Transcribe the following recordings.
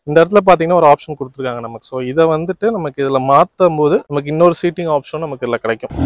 இந்த இடத்துல பார்த்தீங்கன்னா ஒரு ஆப்ஷன் கொடுத்துருக்காங்க நமக்கு ஸோ இதை வந்துட்டு நமக்கு இதில் மாற்றும் போது நமக்கு இன்னொரு சீட்டிங் ஆப்ஷன் நமக்கு இதில் கிடைக்கும்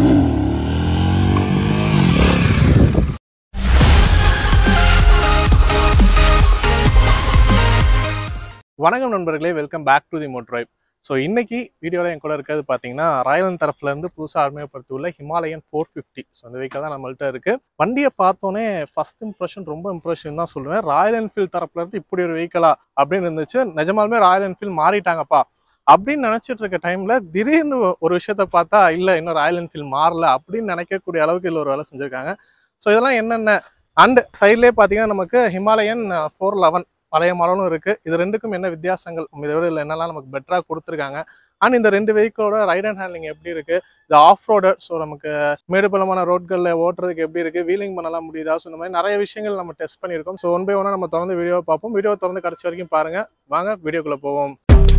வணக்கம் நண்பர்களே welcome back to the Mode Drive so இன்னைக்கு வீடியோவில் என் கூட இருக்கிறது பார்த்தீங்கன்னா ராயலன் தரப்புல இருந்து புதுசாக அறிமுகப்படுத்தியுள்ள ஹிமாலயன் ஃபோர் ஃபிஃப்டி ஸோ அந்த வெஹிக்கல் தான் நம்மள்ட்ட இருக்கு வண்டியை பார்த்தோன்னே ஃபர்ஸ்ட் இம்ப்ரெஷன் ரொம்ப இம்ப்ரெஷன் தான் சொல்லுவேன் ராயல் என்ஃபீல்ட் தரப்புல இருந்து இப்படி ஒரு வெஹிக்கலா அப்படின்னு இருந்துச்சு நிஜமாலுமே ராயல் என்ஃபீல்ட் மாறிட்டாங்கப்பா அப்படின்னு நினைச்சிட்டு இருக்க டைம்ல திடீர்னு ஒரு விஷயத்த பார்த்தா இல்ல இன்னும் ராயல் என்ஃபீல்ட் மாறல அப்படின்னு நினைக்கக்கூடிய அளவுக்கு இதுல ஒரு வேலை செஞ்சிருக்காங்க ஸோ இதெல்லாம் என்னென்ன அண்ட் சைட்லேயே பார்த்தீங்கன்னா நமக்கு ஹிமாலயன் ஃபோர் லெவன் பழைய மாடலும் இருக்கு இது ரெண்டுக்கும் என்ன வித்தியாசங்கள் இதை விட இல்லை என்னெல்லாம் நமக்கு பெட்டராக கொடுத்துருக்காங்க அண்ட் இந்த ரெண்டு வெஹிக்கிளோட ரைட் அண்ட் ஹேண்ட்லிங் எப்படி இருக்கு இது ஆஃப் ரோடர் ஸோ நமக்கு மேடு பள்ளமான ரோட்களில் ஓட்டுறதுக்கு எப்படி இருக்கு வீலிங் பண்ணலாம் முடியுதா ஸோ இந்த மாதிரி நிறைய விஷயங்கள் நம்ம டெஸ்ட் பண்ணியிருக்கோம் ஸோ ஒன் பை ஒன்னாக நம்ம தொடர்ந்து வீடியோ பார்ப்போம் வீடியோ தொடர்ந்து கடைசி வரைக்கும் பாருங்க வாங்க வீடியோக்குள்ள போவோம்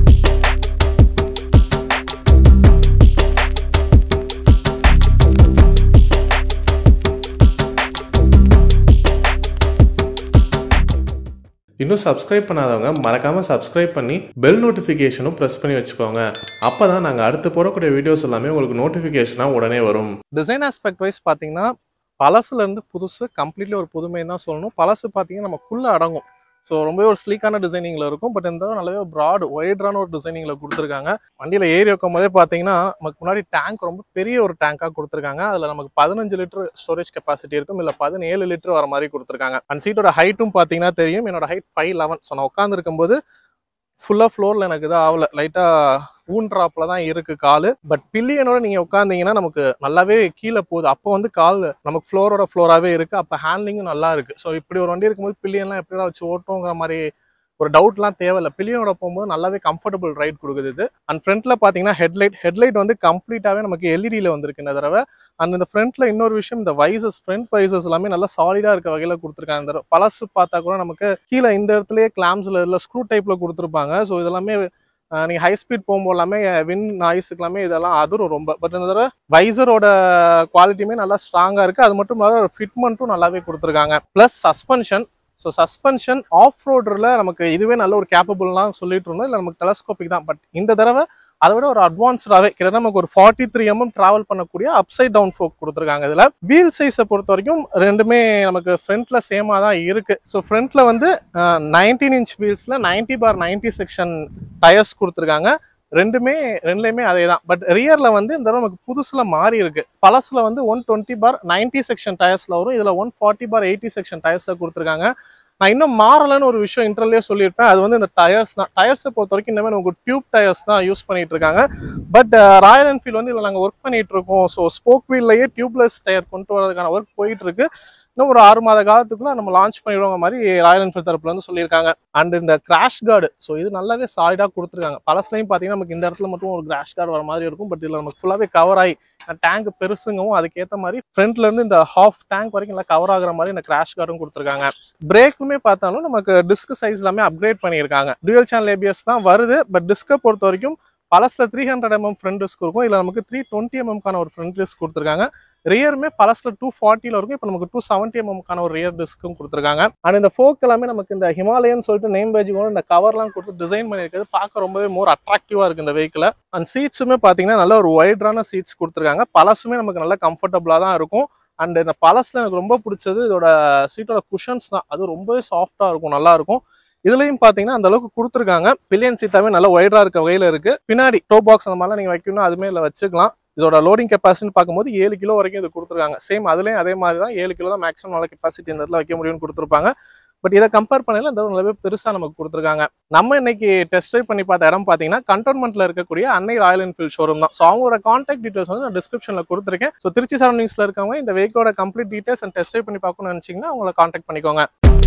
இன்னும் சப்ஸ்கிரைப் பண்ணாதவங்க மறக்காம சப்ஸ்கிரைப் பண்ணி பெல் நோட்டிஃபிகேஷனும் ப்ரெஸ் பண்ணி வச்சுக்கோங்க அப்பதான் நாங்கள் அடுத்து போடக்கூடிய வீடியோஸ் எல்லாமே உங்களுக்கு நோட்டிஃபிகேஷனாக உடனே வரும் டிசைன் ஆஸ்பெக்ட் வைஸ் பார்த்தீங்கன்னா பழசுல இருந்து புதுசு கம்ப்ளீட்லி ஒரு புதுமைன்னு தான் சொல்லணும் பழசு பார்த்தீங்கன்னா நமக்குள்ள அடங்கும் ஸோ ரொம்பவே ஒரு ஸ்லீக்கான டிசைனிங்கில் இருக்கும் பட் இந்த தடவை நல்லாவே ப்ராட் ஒய்ட்ரான ஒரு டிசைனிங்கில் கொடுத்துருக்காங்க வண்டியில் ஏறி வைக்கும் போதே பார்த்தீங்கன்னா நமக்கு முன்னாடி டேங்க் ரொம்ப பெரிய ஒரு டேங்காக கொடுத்துருக்காங்க அதில் நமக்கு பதினஞ்சு லிட்டர் ஸ்டோரேஜ் கெப்பாசிட்டி இருக்கும் இல்லை பதினேழு லிட்டர் வர மாதிரி கொடுத்துருக்காங்க அந்த சீட்டோட ஹைட்டும் பார்த்தீங்கன்னா தெரியும் என்னோட ஹைட் ஃபைவ் லெவன் ஸோ நான் உட்காந்துருக்கும் போது ஃபுல்லாக ஃப்ளோரில் எனக்கு இதாக ஆகல லைட்டாக ஊன் ட்ராப்பில் தான் இருக்கு கால் பட் பில்லியனோட நீங்கள் உட்காந்தீங்கன்னா நமக்கு நல்லாவே கீழே போகுது அப்போ வந்து கால் நமக்கு ஃப்ளோரோட ஃப்ளோராகவே இருக்கு அப்போ ஹேண்ட்லிங்கும் நல்லா இருக்கு ஸோ இப்படி ஒரு வண்டி இருக்கும்போது பில்லியன்லாம் எப்படி வச்சு ஓட்டோங்கிற மாதிரி ஒரு டவுட்லாம் தேவையில்ல பில்லியனோட போகும்போது நல்லாவே கம்ஃபர்டபுள் ரைட் கொடுக்குது இது அண்ட் ஃப்ரண்ட்ல பார்த்தீங்கன்னா ஹெட்லைட் ஹெட்லைட் வந்து கம்ப்ளீட்டாகவே நமக்கு எல்இடியில் வந்திருக்கு இந்த தடவை அண்ட் இந்த ஃப்ரண்ட்ல இன்னொரு விஷயம் இந்த வைசஸ் ஃப்ரண்ட் வைசஸ் எல்லாமே நல்லா சாலிடா இருக்க வகையில கொடுத்துருக்காங்க இந்த தடவை. பழசு பார்த்தா கூட நமக்கு கீழே இந்த இடத்துலயே கிளாம்ஸ்ல இல்லை ஸ்க்ரூ டைப்ல கொடுத்துருப்பாங்க ஸோ இதெல்லாமே அஹ், நீங்க ஹை ஸ்பீட் போகும்போது எல்லாமே வின் நாய்ஸுக்கு எல்லாமே இதெல்லாம் அதிரும் ரொம்ப பட் இந்த தடவை வைசரோட குவாலிட்டியுமே நல்லா ஸ்ட்ராங்கா இருக்கு அது மட்டும் இல்லாத ஃபிட்மெண்ட்டும் நல்லாவே கொடுத்துருக்காங்க plus suspension so suspension off ரோடரில் நமக்கு இதுவே நல்ல ஒரு கேப்பபிள்லாம் சொல்லிட்டு இருந்தோம் இல்லை நமக்கு டெலஸ்கோபிக் தான் பட் இந்த தடவை அதை விட ஒரு அட்வான்ஸ்டாகவே கிட்டத்தட்ட நமக்கு ஒரு ஃபார்ட்டி த்ரீ எம்எம் ட்ராவல் பண்ணக்கூடிய அப்சைட் டவுன் ஃபோக் கொடுத்துருக்காங்க இதில் வீல் சைஸை பொறுத்த வரைக்கும் ரெண்டுமே நமக்கு ஃப்ரண்ட்ல சேமாக தான் இருக்கு ஸோ ஃப்ரண்ட்ல வந்து நைன்டீன் இன்ச் வீல்ஸில் ninety by ninety section tyres கொடுத்துருக்காங்க ரெண்டுமே ரெண்டுலையுமே அதே தான் பட் ரியர்ல வந்து இந்த தடவை நமக்கு புதுசுல மாறி இருக்கு பழசுல வந்து one twenty by ninety section டயர்ஸ்ல வரும் இதுல one forty by eighty section டயர்ஸ்ல கொடுத்துருக்காங்க நான் இன்னும் மாறலன்னு ஒரு விஷயம் இன்டர்லேயே சொல்லியிருப்பேன் அது வந்து இந்த டயர்ஸ் தான் டயர்ஸை பொறுத்த வரைக்கும் இந்த மாதிரி நமக்கு டியூப் டயர்ஸ் தான் யூஸ் பண்ணிட்டு இருக்காங்க பட் ராயல் என்ஃபீல்ட் வந்து இதில் நாங்கள் ஒர்க் பண்ணிட்டு இருக்கோம் ஸோ ஸ்போக் வீல்லையே டியூப்லெஸ் டயர் கொண்டு வரதுக்கான ஒர்க் போயிட்டு இருக்கு இன்னும் ஒரு ஆறு மாத காலத்துக்குள்ள நம்ம லான்ச் பண்ணிடுவோங்க மாதிரி ராயல் என்ஃபீல்ட் தரப்புல இருந்து சொல்லியிருக்காங்க அண்ட் இந்த கிராஷ் கார்டு ஸோ இது நல்லாவே சாலிடாக கொடுத்துருக்காங்க பழசுலையும் பார்த்தீங்கன்னா நமக்கு இந்த இடத்துல மட்டும் ஒரு கிராஷ் கார்டு வர மாதிரி இருக்கும் பட் இதில் நமக்கு ஃபுல்லாகவே கவர் ஆகி டேங்க் பெருசுங்கவும் அதுக்கேற்ற மாதிரி ஃப்ரண்ட்ல இருந்து இந்த ஹாஃப் டேங்க் வரைக்கும் நல்லா கவர் ஆகுற மாதிரி இந்த கிராஷ் கார்டும் கொடுத்துருக்காங்க பிரேக்குமே பார்த்தாலும் நமக்கு டிஸ்க் சைஸ் எல்லாமே அப்கிரேட் பண்ணியிருக்காங்க டுவல் சேனல் ஏபிஎஸ் தான் வருது பட் டிஸ்கை பொறுத்த வரைக்கும் பழசுல three hundred mm front disc இருக்கும் இதில் நமக்கு த்ரீ டுவெண்ட்டி எம்எம்கான ஒரு ஃப்ரண்ட் டிஸ்க் கொடுத்துருக்காங்க ரியருமே பழசுல டூ ஃபார்ட்டியில் இருக்கும் இப்போ நமக்கு டூ செவன்ட்டி எம்எம்கான ஒரு ரியர் டிஸ்க்கும் கொடுத்துருக்காங்க அண்ட் இந்த ஃபோக் எல்லாமே நமக்கு இந்த ஹிமாலயன் சொல்லிட்டு நேம் பேஜிங்கோட இந்த கவர்லாம் கொடுத்து டிசைன் பண்ணியிருக்கிறது பார்க்க ரொம்பவே மோர் அட்ராக்டிவாக இருக்கு இந்த வெஹிக்கில் அண்ட் சீட்ஸுமே பார்த்தீங்கன்னா நல்ல ஒரு ஒய்ட்ரான சீட்ஸ் கொடுத்துருக்காங்க பழசுமே நமக்கு நல்ல கம்ஃபர்டபுளாக தான் இருக்கும் அண்ட் இந்த பழசுல எனக்கு ரொம்ப பிடிச்சது இதோட சீட்டோட குஷன்ஸ் தான் அது ரொம்பவே சாஃப்டாக இருக்கும் நல்லா இருக்கும் இதுலயும் பாத்தீங்கன்னா அந்த அளவுக்கு கொடுத்துருக்காங்க பில்லியன் சீட்டாவே நல்ல ஒய்டா இருக்க வகையில இருக்கு பின்னாடி டோ பாக்ஸ் அந்த மாதிரிலாம் நீங்க வைக்கணும் அதுமே இல்லை வச்சுக்கலாம் இதோட லோடிங் கெப்பாசிட்டி பார்க்கும்போது ஏழு கிலோ வரைக்கும் இது கொடுத்துருக்காங்க சேம் அதுலயும் அதே மாதிரி தான் ஏழு கிலோ தான் மேக்ஸிமம் நல்ல கெப்பாசிட்டி இந்த இடத்துல வைக்க முடியும்னு கொடுத்துருப்பாங்க பட் இதை கம்பேர் பண்ணல இந்த நல்லாவே பெருசா நமக்கு கொடுத்துருக்காங்க நம்ம இன்னைக்கு டெஸ்ட் ட்ரைவ் பண்ணி பார்த்த இடம் பாத்தீங்கன்னா கண்டோன்மெண்ட்ல இருக்கக்கூடிய அன்னை ராயல் என்ஃபீல்ட் ஷோரூம் தான் ஸோ அவங்களோட கான்டாக்ட் டீடைல்ஸ் வந்து நான் டிஸ்கிரிப்ஷன்ல கொடுத்துருக்கேன் ஸோ திருச்சி சரௌண்டிங்ஸ்ல இருக்கவங்க இந்த வெஹிக்கோட complete details and test drive பண்ணி பார்க்கணும்னு நினைச்சீங்கன்னா அவங்கள கான்டாக்ட் பண்ணிக்கோங்க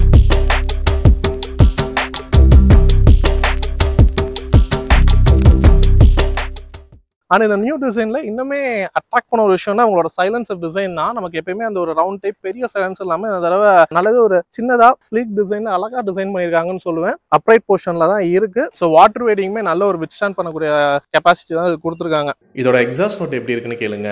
ஆனால் இந்த நியூ டிசைனில் இன்னுமே அட்ராக்ட் பண்ண ஒரு விஷயம்னா உங்களோட சைலன்சர் டிசைன் தான் நமக்கு எப்பயுமே அந்த ஒரு ரவுண்ட் டைப் பெரிய சைலன்சர் இல்லாமல் இந்த தடவை நல்லாவே ஒரு சின்னதாக ஸ்லீக் டிசைன் அழகாக டிசைன் பண்ணியிருக்காங்கன்னு சொல்லுவேன் அப்ரைட் போர்ஷனில் தான் இருக்கு ஸோ வாட்டர் வெயிட்டிங்குமே நல்ல ஒரு வித் ஸ்டாண்ட் பண்ணக்கூடிய கெப்பாசிட்டி தான் இது கொடுத்துருக்காங்க இதோட எக்ஸாஸ்ட் நோட் எப்படி இருக்குன்னு கேளுங்க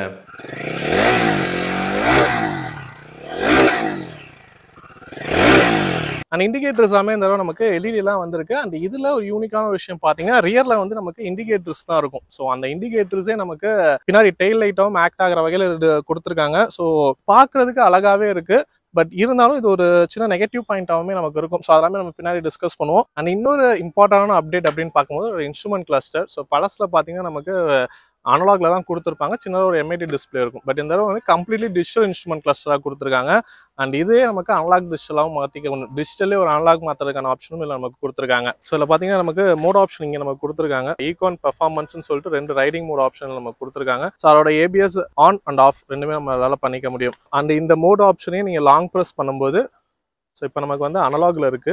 அண்ட் இண்டிகேட்டர்ஸ் எல்லாமே இந்த தடவை நமக்கு எல்இடி எல்லாம் வந்திருக்கு அண்ட் இதுல ஒரு யூனிக்கான விஷயம் பாத்தீங்கன்னா ரியர்ல வந்து நமக்கு இண்டிகேட்டர்ஸ் தான் இருக்கும் ஸோ அந்த இண்டிகேட்டர்ஸே நமக்கு பின்னாடி டெயில் லைட்டாகவும் ஆக்ட் ஆகிற வகையில் இது கொடுத்துருக்காங்க ஸோ பார்க்கிறதுக்கு அழகாவே இருக்கு பட் இருந்தாலும் இது ஒரு சின்ன நெகட்டிவ் பாயிண்டாகவுமே நமக்கு இருக்கும் ஸோ அதெல்லாமே நம்ம பின்னாடி டிஸ்கஸ் பண்ணுவோம் அண்ட் இன்னொரு இம்பார்ட்டன்டான அப்டேட் அப்படின்னு பார்க்கும்போது ஒரு இன்ஸ்ட்ருமெண்ட் கிளஸ்டர் ஸோ பழசில் பார்த்தீங்கன்னா நமக்கு அனலாக்ல தான் கொடுத்துருப்பாங்க சின்னதாக ஒரு எம்ஐடி டிஸ்பிளே இருக்கும் பட் இந்த தடவை வந்து கம்ப்ளீட்லி டிஜிட்டல் இன்ஸ்ட்ருமெண்ட் கிளஸ்டராக கொடுத்துருக்காங்க அண்ட் இதே நமக்கு அனலாக் டிஜிட்டலாகவும் மாற்றிக்க டிஜிட்டலே ஒரு அனலாக் மாற்றுறதுக்கான ஆப்ஷனும் இதில் நமக்கு கொடுத்துருக்காங்க ஸோ இதில் பார்த்தீங்கன்னா நமக்கு மோட் ஆப்ஷன் இங்கே நமக்கு கொடுத்துருக்காங்க ஈகான் பெர்ஃபார்மன்ஸ்னு சொல்லிட்டு ரெண்டு ரைடிங் மோட் ஆப்ஷன் நமக்கு கொடுத்துருக்காங்க ஸோ அதோட ஏபிஎஸ் ஆன் அண்ட் ஆஃப் ரெண்டுமே நம்மளால பண்ணிக்க முடியும் அண்ட் இந்த மோட் ஆப்ஷனையும் நீங்கள் லாங் ப்ரெஸ் பண்ணும்போது ஸோ இப்போ நமக்கு வந்து அனலாக்ல இருக்கு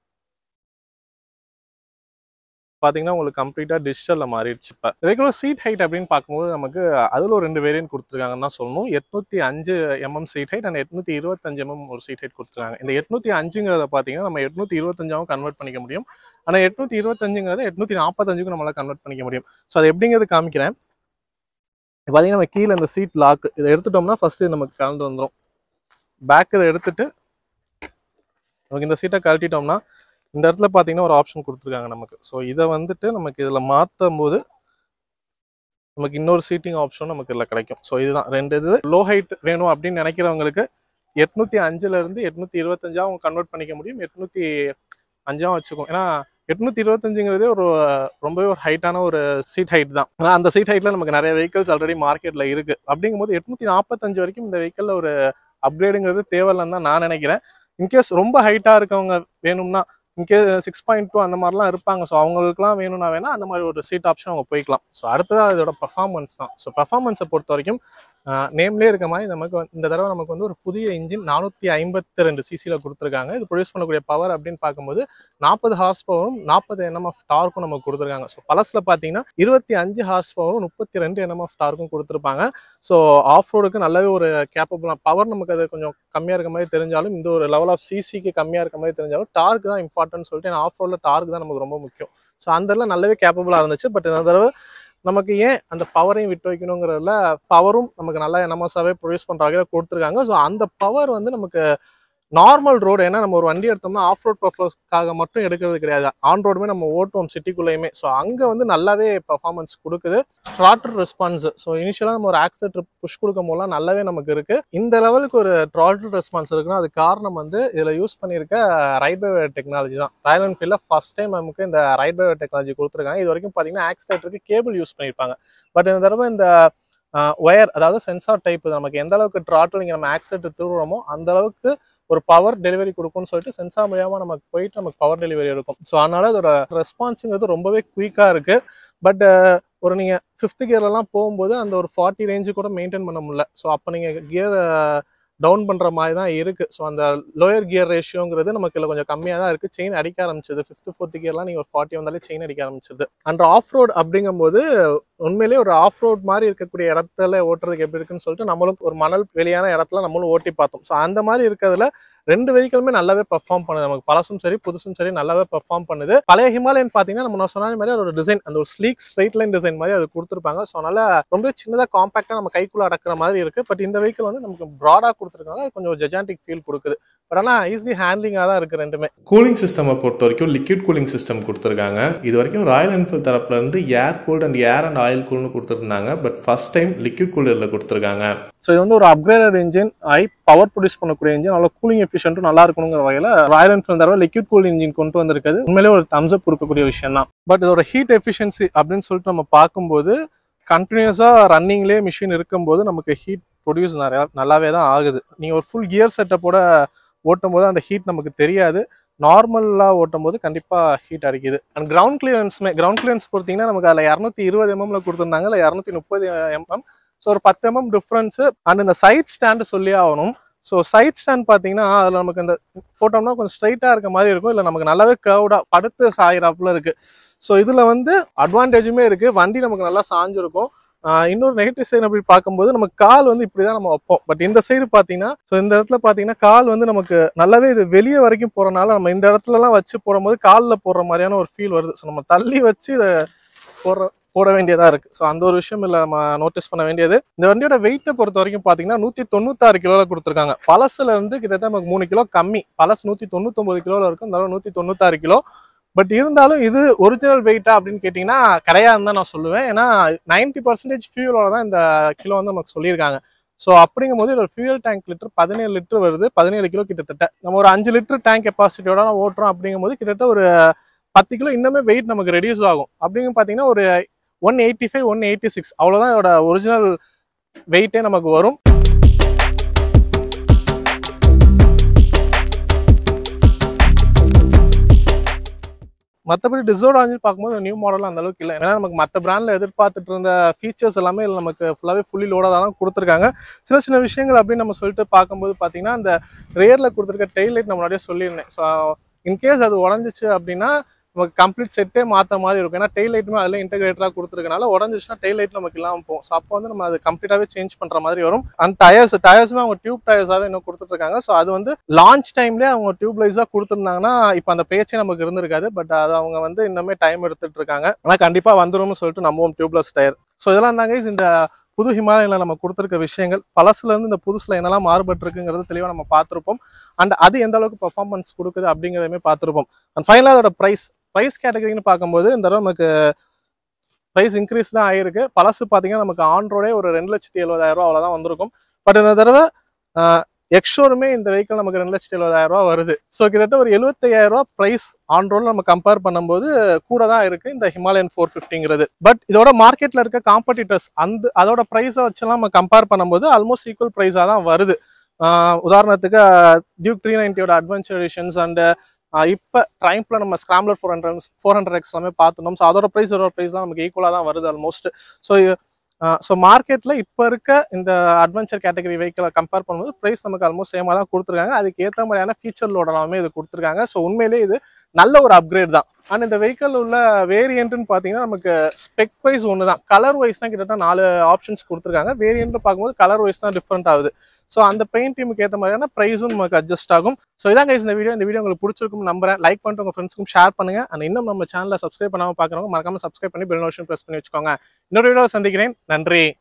பார்த்தீங்கன்னா உங்களுக்கு கம்ப்ளீட்டாக டிஜிட்டலில் மாறிடுச்சு இப்போ ரெகுலர் சீட் ஹைட் அப்படின்னு பார்க்கும்போது நமக்கு அதில் ஒரு ரெண்டு வேரியன்ட் கொடுத்துருக்காங்கன்னு தான் சொல்லணும் எட்நூற்றி அஞ்சு எம்எம் சீட் ஹைட் அண்ட் எட்நூற்றி இருபத்தஞ்சு எம்எம் ஒரு சீட் ஹைட் கொடுத்துருக்காங்க இந்த எட்நூற்றி அஞ்சுங்கிறத பார்த்தீங்கன்னா நம்ம எட்நூற்றி இருபத்தஞ்சாவும் கன்வெர்ட் பண்ணிக்க முடியும் ஆனால் எட்நூற்றி இருபத்தஞ்சுங்கிறத எட்நூற்றி நாற்பத்தஞ்சுக்கும் நம்மளால கன்வெர்ட் பண்ணிக்க முடியும் ஸோ அது எப்படிங்கிறது காமிக்கிறேன் இப்போ பார்த்தீங்கன்னா நம்ம கீழே இந்த சீட் லாக் இதை எடுத்துட்டோம்னா ஃபஸ்ட்டு நமக்கு கலந்து வந்துடும் பேக் இதை எடுத்துட்டு நமக்கு இந்த சீட்டை கழட்டிட்டோம்னா இந்த இடத்துல பார்த்தீங்கன்னா ஒரு ஆப்ஷன் கொடுத்துருக்காங்க நமக்கு ஸோ இதை வந்துட்டு நமக்கு இதில் மாற்றும் போது நமக்கு இன்னொரு சீட்டிங் ஆப்ஷன் நமக்கு இதில் கிடைக்கும் ஸோ இதுதான் ரெண்டு இது லோ ஹைட் வேணும் அப்படின்னு நினைக்கிறவங்களுக்கு எட்நூத்தி அஞ்சுல இருந்து எட்நூத்தி இருபத்தஞ்சா அவங்க கன்வெர்ட் பண்ணிக்க முடியும் எட்நூத்தி அஞ்சாவும் வச்சுக்கும் ஏன்னா எட்நூத்தி இருபத்தஞ்சுங்கிறதே ஒரு ரொம்பவே ஒரு ஹைட்டான ஒரு சீட் ஹைட் தான் ஆனால் அந்த சீட் ஹைட்ல நமக்கு நிறைய வெஹிக்கல்ஸ் ஆல்ரெடி மார்க்கெட்ல இருக்கு அப்படிங்கும்போது எட்நூத்தி நாற்பத்தஞ்சு வரைக்கும் இந்த வெஹிக்கல்ல ஒரு அப்கிரேடுங்கிறது தேவையில்லைன்னு தான் நான் நினைக்கிறேன் இன்கேஸ் ரொம்ப ஹைட்டா இருக்கவங்க வேணும்னா இன்கேஸ் சிக்ஸ் பாயிண்ட் டூ அந்த மாதிரிலாம் இருப்பாங்க ஸோ அவங்களுக்குலாம் வேணும்னா வேணா அந்த மாதிரி ஒரு சீட் ஆப்ஷன் அவங்க போய்க்கலாம் ஸோ அடுத்ததாக இதோட பர்ஃபார்மன்ஸ் தான் ஸோ பர்ஃபார்மன்ஸை பொறுத்த வரைக்கும் நேம்லேயே இருக்க மாதிரி நமக்கு வந்து- இந்த தடவை நமக்கு வந்து ஒரு புதிய இன்ஜின் நானூற்றி ஐம்பத்தி ரெண்டு சிசியில் கொடுத்துருக்காங்க இது ப்ரொடியூஸ் பண்ணக்கூடிய பவர் அப்படின்னு பார்க்கும்போது நாற்பது ஹார்ஸ் பவரும் நாற்பது என்எம்எஃப் டார்க்கும் நமக்கு கொடுத்துருக்காங்க ஸோ பழசில் பார்த்தீங்கன்னா இருபத்தி அஞ்சு ஹார்ஸ் பவரும் முப்பத்தி ரெண்டு என்எம்எஃப் டார்க்கும் கொடுத்துருப்பாங்க ஸோ ஆஃப் ரோடுக்கு நல்லாவே ஒரு கேப்பபிள் பவர் நமக்கு அது கொஞ்சம் கம்மியாக இருக்க மாதிரி தெரிஞ்சாலும் இந்த ஒரு லெவல் ஆஃப் சிசிக்கு கம்மியாக இருக்க மாதிரி தெரிஞ்சாலும் டார்க் தான் இம்பார்ட்டன்ட் சொல்லிட்டு ஏன்னா ஆஃப் ரோடில் டார்க் தான் நமக்கு ரொம்ப முக்கியம் ஸோ அந்த இடத்துல நல்லாவே கேப்பபிளாக இருந்துச்சு பட் இந்த தடவை நமக்கு ஏன் அந்த பவரையும் விட்டு வைக்கணுங்கிறதுல பவரும் நமக்கு நல்லா என்எம்எஸ்ஸாகவே ப்ரொடியூஸ் பண்ணுற வகையில் கொடுத்துருக்காங்க ஸோ அந்த பவர் வந்து நமக்கு நார்மல் ரோடு ஏன்னா நம்ம ஒரு வண்டி எடுத்தோம்னா ஆஃப் ரோட் பர்பஸ்க்காக மட்டும் எடுக்கிறது கிடையாது ஆன் ரோடுமே நம்ம ஓட்டுவோம் சிட்டிக்குள்ளேயுமே ஸோ அங்கே வந்து நல்லாவே பர்ஃபார்மன்ஸ் கொடுக்குது த்ராட்டர் ரெஸ்பான்ஸ் ஸோ இனிஷியலாக நம்ம ஒரு ஆக்சிலேட்டர் புஷ் கொடுக்கும் போதெல்லாம் நல்லாவே நமக்கு இருக்கு இந்த லெவலுக்கு ஒரு த்ராட்டல் ரெஸ்பான்ஸ் இருக்குன்னா அது காரணம் வந்து இதில் யூஸ் பண்ணியிருக்க ரைட் பை டெக்னாலஜி தான் ராயல் என்ஃபீல்டில் ஃபர்ஸ்ட் டைம் நமக்கு இந்த ரைட் பை டெக்னாலஜி கொடுத்துருக்காங்க இது வரைக்கும் பார்த்தீங்கன்னா ஆக்சிலேட்டருக்கு கேபிள் யூஸ் பண்ணியிருப்பாங்க பட் இந்த தடவை இந்த ஒயர் அதாவது சென்சார் டைப் நமக்கு எந்த அளவுக்கு த்ராட்டில் இங்கே நம்ம ஆக்சிலேட்டர் திருவுறோமோ அந்த அளவுக்கு ஒரு பவர் டெலிவரி கொடுக்கும்னு சொல்லிட்டு சென்சார் மூலியமா நமக்கு போயிட்டு நமக்கு பவர் டெலிவரி இருக்கும் ஸோ அதனால இதோட ரெஸ்பான்ஸுங்கிறது ரொம்பவே குயிக்காக இருக்கு பட் ஒரு நீங்க ஃபிஃப்த் கியர்லலாம் போகும்போது அந்த ஒரு ஃபார்ட்டி ரேஞ்சு கூட மெயின்டைன் பண்ண முடியல ஸோ அப்போ நீங்க கியர் டவுன் பண்ற மாதிரி தான் இருக்கு ஸோ அந்த லோயர் கியர் ரேஷியோங்கிறது நமக்கு இதில் கொஞ்சம் கம்மியாக தான் இருக்கு செயின் அடிக்க ஆரம்பிச்சது ஃபிஃப்த் ஃபோர்த் கியர்லாம் நீங்க ஒரு ஃபார்ட்டி வந்தாலே செயின் அடிக்க ஆரம்பிச்சது அண்ட் ஆஃப் ரோட் அப்படிங்கும்போது உண்மையிலேயே ஒரு ஆஃப் ரோட் மாதிரி இருக்கக்கூடிய இடத்துல ஓட்டுறதுக்கு எப்படி இருக்குன்னு சொல்லிட்டு நம்மளும் ஒரு மணல் வெளியான இடத்துல நம்மளும் ஓட்டி பார்த்தோம் ஸோ அந்த மாதிரி இருக்கிறதுல ரெண்டு வெஹிக்கிளுமே நல்லாவே பெர்ஃபார்ம் பண்ணுது நமக்கு பழசும் சரி புதுசும் சரி நல்லாவே பெர்ஃபார்ம் பண்ணுது பழைய ஹிமாலயன் பார்த்தீங்கன்னா நம்ம நான் சொன்ன மாதிரி அதோட டிசைன் அந்த ஒரு ஸ்லீக் ஸ்ட்ரைட் லைன் டிசைன் மாதிரி அது கொடுத்துருப்பாங்க ஸோ அதனால ரொம்ப சின்னதாக காம்பாக்டாக நம்ம கைக்குள்ள அடக்கிற மாதிரி இருக்கு பட் இந்த வெஹிக்கிள் வந்து நமக்கு ப்ராடாக கொடுத்துருக்காங்க கொஞ்சம் ஜெஜாண்டிக் ஃபீல் கொடுக்குது பட் ஆனால் ஈஸி ஹேண்ட்லிங்காக தான் இருக்கு ரெண்டுமே கூலிங் சிஸ்டமை பொறுத்த வரைக்கும் லிக்விட் கூலிங் சிஸ்டம் கொடுத்துருக்காங்க இது வரைக்கும் ராயல் என்ஃபீல்ட் தரப்புல இருந்து air cooled and air and oil கூல்னு கொடுத்துருந்தாங்க பட் ஃபர்ஸ்ட் டைம் லிக்விட் கூலரில் கொடுத்துருக்காங்க ஸோ இது வந்து ஒரு அப்கிரேடட் இன்ஜின் ஐ பவர் ப்ரொடியூஸ் பண்ணக்கூடிய இன்ஜின் நல்லா கூலிங் எஃபிஷியன்ட்டும் நல்லா இருக்கணுங்கிற வகையில் ராயல் என்ஃபீல்ட் தடவை லிக்விட் கூல் இன்ஜின் கொண்டு வந்திருக்குது உண்மையிலே ஒரு தம்ஸ் அப் கொடுக்கக்கூடிய விஷயம் தான் பட் இதோட ஹீட் எஃபிஷியன்சி அப்படின்னு சொல்லிட்டு நம்ம பார்க்கும்போது கண்டினியூஸாக ரன்னிங்லேயே மிஷின் இருக்கும்போது நமக்கு ஹீட் ப்ரொடியூஸ் நிறையா நல்லாவே தான் ஆகுது நீங்கள் ஒரு ஃபுல் கியர் செட்டப்போட ஓட்டும் போது அந்த ஹீட் நமக்கு தெரியாது நார்மலாக ஓட்டும் போது கண்டிப்பாக ஹீட் அடிக்குது அண்ட் கிரவுண்ட் கிளியரன்ஸுமே கிரவுண்ட் கிளியரன்ஸ் பொறுத்தீங்கன்னா நமக்கு அதில் இரநூத்தி இருபது எம்எம்ல கொடுத்துருந்தாங்க இல்லை இரநூத்தி முப்பது எம்எம் ஸோ ஒரு பத்து எம்எம் டிஃப்ரென்ஸு அண்ட் இந்த சைட் ஸ்டாண்டு சொல்லி ஆகணும் ஸோ சைட் ஸ்டாண்ட் பார்த்தீங்கன்னா அதில் நமக்கு இந்த போட்டோம்னா கொஞ்சம் ஸ்ட்ரைட்டாக இருக்க மாதிரி இருக்கும் இல்லை நமக்கு நல்லாவே கர்வ்டாக படுத்து சாயிறாப்புல இருக்கு ஸோ இதில் வந்து அட்வான்டேஜுமே இருக்குது வண்டி நமக்கு நல்லா சாஞ்சிருக்கும் ஆஹ் இன்னொரு நெகட்டிவ் சைடு அப்படி பார்க்கும்போது நம்ம கால் வந்து இப்படி தான் நம்ம வைப்போம் பட் இந்த சைடு பார்த்தீங்கன்னா ஸோ இந்த இடத்துல பார்த்தீங்கன்னா கால் வந்து நமக்கு நல்லாவே இது வெளியே வரைக்கும் போகிறனால நம்ம இந்த இடத்துலலாம் வச்சு போடும்போது காலில் போடுற மாதிரியான ஒரு ஃபீல் வருது ஸோ நம்ம தள்ளி வச்சு இதை போடுற போட வேண்டியதா இருக்கு ஸோ அந்த ஒரு விஷயம் இல்லை நம்ம நோட்டீஸ் பண்ண வேண்டியது இந்த வண்டியோட வெயிட்டை பொறுத்த வரைக்கும் பார்த்தீங்கன்னா நூற்றி தொண்ணூத்தாறு கிலோல கொடுத்துருக்காங்க பழசுல இருந்து கிட்டத்தட்ட நமக்கு மூணு கிலோ கம்மி பழசு நூற்றி தொண்ணூத்தொம்பது கிலோல இருக்கும் இந்த நூற்றி தொண்ணூத்தாறு கிலோ பட் இருந்தாலும் இது ஒரிஜினல் வெயிட்டா அப்படின்னு கேட்டிங்கன்னா கிடையாதுன்னு தான் நான் சொல்லுவேன் ஏன்னா நைன்டி பர்சன்டேஜ் ஃபியூலோட தான் இந்த கிலோ வந்து நமக்கு சொல்லியிருக்காங்க ஸோ அப்படிங்கும் போது இதோட ஃபியூல் டேங்க் லிட்டர் பதினேழு லிட்டர் வருது பதினேழு கிலோ கிட்டத்தட்ட நம்ம ஒரு அஞ்சு லிட்டர் டேங்க் கெப்பாசிட்டியோட ஓட்டுறோம் அப்படிங்கும் போது கிட்டத்தட்ட ஒரு பத்து கிலோ இன்னுமே வெயிட் நமக்கு ரெடியூஸ் ஆகும் அப்படிங்க பார்த்தீங்கன்னா ஒரு one eighty five one eighty six அவ்வளோதான் இதோட ஒரிஜினல் வெயிட்டே நமக்கு வரும் மற்றபடி டிசோடாஞ்சு பார்க்கும்போது நியூ மாடல் அந்த அளவுக்கு இல்லை ஏன்னா நமக்கு மற்ற பிராண்டில் எதிர்பார்த்துட்டு இருந்த ஃபீச்சர்ஸ் எல்லாமே இதில் நமக்கு ஃபுல்லாகவே ஃபுல்லி லோடாக தான் கொடுத்துருக்காங்க சின்ன சின்ன விஷயங்கள் அப்படின்னு நம்ம சொல்லிட்டு பார்க்கும்போது பார்த்தீங்கன்னா அந்த ரேரில் கொடுத்துருக்க டெய்ல் லைட் நம்ம முன்னாடியே சொல்லியிருந்தேன் ஸோ இன்கேஸ் அது உடஞ்சிச்சு அப்படின்னா நமக்கு கம்ப்ளீட் செட்டே மாற்ற மாதிரி இருக்கும் ஏன்னா டெய்ல் லைட்டுமே அதில் இன்டெகிரேட்டராக கொடுத்துருக்கனால உடஞ்சிச்சுன்னா டெய்ல் லைட் நமக்கு இல்லாமல் போகும் ஸோ அப்போ வந்து நம்ம அது கம்ப்ளீட்டாகவே சேஞ்ச் பண்ணுற மாதிரி வரும் அண்ட் டயர்ஸ் டயர்ஸுமே அவங்க டியூப் டயர்ஸாகவே இன்னும் கொடுத்துட்ருக்காங்க ஸோ அது வந்து லான்ச் டைம்லேயே அவங்க டியூப்லைஸாக கொடுத்துருந்தாங்கன்னா இப்போ அந்த பேச்சே நமக்கு இருந்திருக்காது பட் அது அவங்க வந்து இன்னுமே டைம் எடுத்துட்டு இருக்காங்க ஆனால் கண்டிப்பாக வந்துரும்னு சொல்லிட்டு நம்புவோம் டியூப்லெஸ் டயர் ஸோ இதெல்லாம் தாங்க இந்த புது ஹிமாலயில நம்ம கொடுத்துருக்க விஷயங்கள் பழசுல இருந்து இந்த புதுசுல என்னெல்லாம் மாறுபட்டு இருக்குங்கிறது தெளிவாக நம்ம பார்த்துருப்போம் அண்ட் அது எந்த அளவுக்கு பெர்ஃபார்மன்ஸ் கொடுக்குது அப்படிங்கிறதையுமே பார்த்துருப்போம் அண்ட் ஃபைனலாக அதோட ப்ரைஸ் ப்ரைஸ் கேட்டகரின்னு பார்க்கும்போது இந்த தடவை நமக்கு ப்ரைஸ் இன்க்ரீஸ் தான் ஆயிருக்கு பழசு பார்த்தீங்கன்னா நமக்கு ஆன் ரோடே ஒரு ரெண்டு லட்சத்தி எழுபதாயிரம் ரூபா அவ்வளோதான் வந்திருக்கும் பட் இந்த தடவை எக்ஷோருமே இந்த வெஹிக்கிள் நமக்கு ரெண்டு லட்சத்தி எழுபதாயிரம் ரூபா வருது ஸோ கிட்டத்தட்ட ஒரு எழுபத்தையாயிரம் ரூபா ப்ரைஸ் ஆன் ரோட்ல நம்ம கம்பேர் பண்ணும்போது கூட தான் இருக்கு இந்த ஹிமாலயன் ஃபோர் ஃபிஃப்டிங்கிறது பட் இதோட மார்க்கெட்ல இருக்க காம்படிட்டர்ஸ் அந்த அதோட ப்ரைஸை வச்செல்லாம் நம்ம கம்பேர் பண்ணும்போது ஆல்மோஸ்ட் ஈக்குவல் ப்ரைஸாக தான் வருது ஆஹ் உதாரணத்துக்கு டியூக் த்ரீ நைன்ட்டியோட அட்வென்ச்சர் எடிஷன்ஸ் அண்ட் இப்போ ட்ரைம்ப்ல நம்ம Scrambler four hundred four hundred X எல்லாமே பார்த்துட்டோம் ஸோ அதோட ப்ரைஸ் இதோட ப்ரைஸ் தான் நமக்கு ஈக்குவலாக தான் வருது ஆல்மோஸ்ட் ஸோ ஸோ மார்க்கெட்டில் இப்போ இருக்க இந்த அட்வென்ச்சர் கேட்டகரி வெஹிக்கிளை கம்பேர் பண்ணும்போது ப்ரைஸ் நமக்கு ஆல்மோஸ்ட் சேமாக தான் கொடுத்துருக்காங்க அதுக்கு ஏற்ற மாதிரியான ஃபீச்சர் எல்லாமே இது கொடுத்துருக்காங்க ஸோ உண்மையிலேயே இது நல்ல ஒரு அப்கிரேட் தான் அண்ட் இந்த வெஹிக்கிள் உள்ள வேரியன்ட்னு பார்த்தீங்கன்னா நமக்கு ஸ்பெக் வைஸ் ஒன்று தான் கலர் வைஸ் தான் கிட்டத்தட்ட நாலு ஆப்ஷன்ஸ் கொடுத்துருக்காங்க வேரியன்ட் பார்க்கும்போது கலர் வைஸ் தான் டிஃப்ரெண்ட் ஆகுது ஸோ அந்த பெயிண்ட் டீமுக்கு ஏற்ற மாதிரியான ப்ரைஸும் நமக்கு அட்ஜஸ்ட் ஆகும் ஸோ இதான் guys இந்த வீடியோ இந்த வீடியோ உங்களுக்கு பிடிச்சிருக்கும் நம்புறேன் லைக் பண்ணிட்டு உங்கள் ஃப்ரெண்ட்ஸ்க்கும் ஷேர் பண்ணுங்க அண்ட் இன்னும் நம்ம சேனலை சப்ஸ்கிரைப் பண்ணாமல் பார்க்குறவங்க மறக்காம சப்ஸ்கிரைப் பண்ணி பெல் நோஷன் ப்ரெஸ் பண்ணி வச்சுக்கோங்க இன்னொரு வீடியோவில் சந்திக்கிறேன் நன்றி